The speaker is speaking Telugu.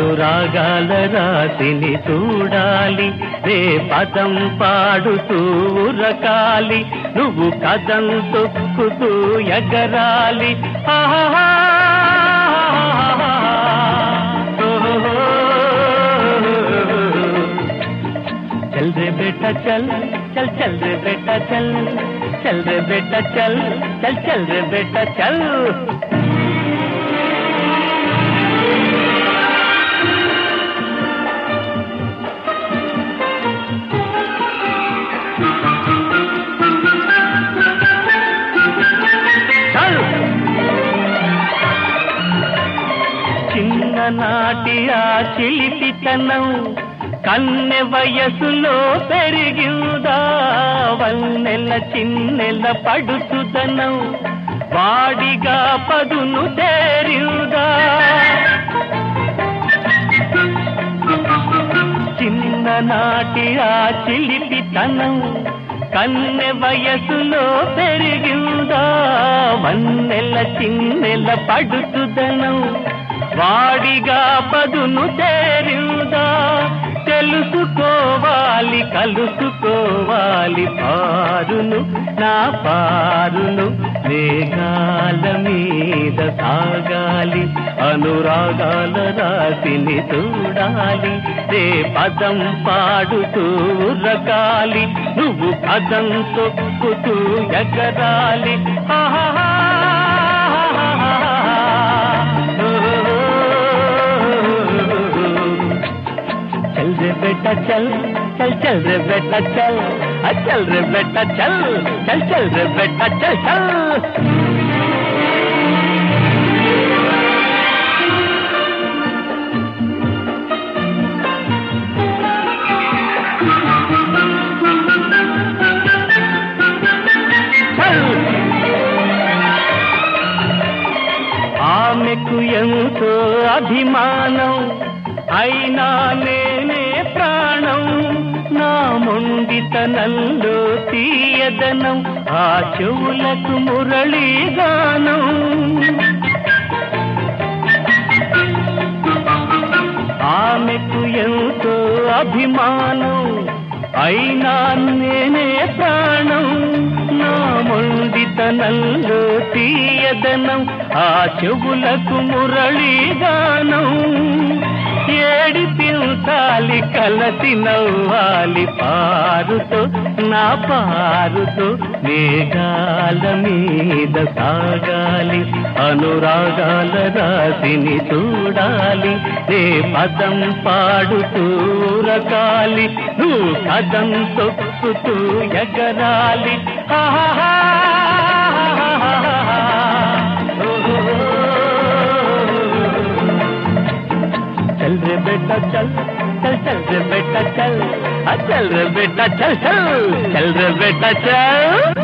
అనురాగాల రాశిని చూడాలి రే పదం పాడుతూ ఉరకాలి నువ్వు కదం తొక్కుతూ ఎగరాలి ఆహా चल रे बेटा चल चल चल रे बेटा चल चल रे बेटा चल चल चल रे बेटा चल చల్ చిన్ననాటి ఆ చిలిపితనం కన్నె వయసులో పెరిగిందా వన్నెల చిన్నెల పడుచుదనం వాడిగా పదును తేరిందా చిన్ననాటి ఆ చిలిపితనం కన్నె వయసులో పెరిగిందా వన్నెల చిన్నెల పడుచుదనం వాడిగా పదును తేరిందా తెలుసుకోవాలి కలుసుకోవాలి పారును నా పారును మేఘాల మీద సాగాలి అనురాగాల రాశిని చూడాలి రే పదం పాడుతూ రకాలి నువ్వు పదం తొక్కుతూ ఎగరాలి ఆహా चल रे बेटा चल चल चल रे बेटा चल आ चल रे बेटा चल चल चल रे बेटा चल चल చల్ ఆమెకు ఎంతో అభిమానం అయినా నేనే ప్రాణం నా మొండితనంలో తీయదనం ఆ చెవులకు మురళీగానం ఆమెకు ఎంతో అభిమానం అయినా నేనే ప్రాణం నా మొండితనంలో తీయదనం ఆ చెవులకు మురళీగానం ఏడిపించాలి కలసి నవ్వాలి పారుతో నా పారుతో మేఘాల మీద సాగాలి అనురాగాల రాశిని చూడాలి రే పదం పాడుతూ రకాలి నువ్వు కదం తొక్కుతూ ఎగరాలి ఆహా चल रे बेटा चल चल चल रे बेटा चल आ चल रे बेटा चल चल चल रे बेटा चल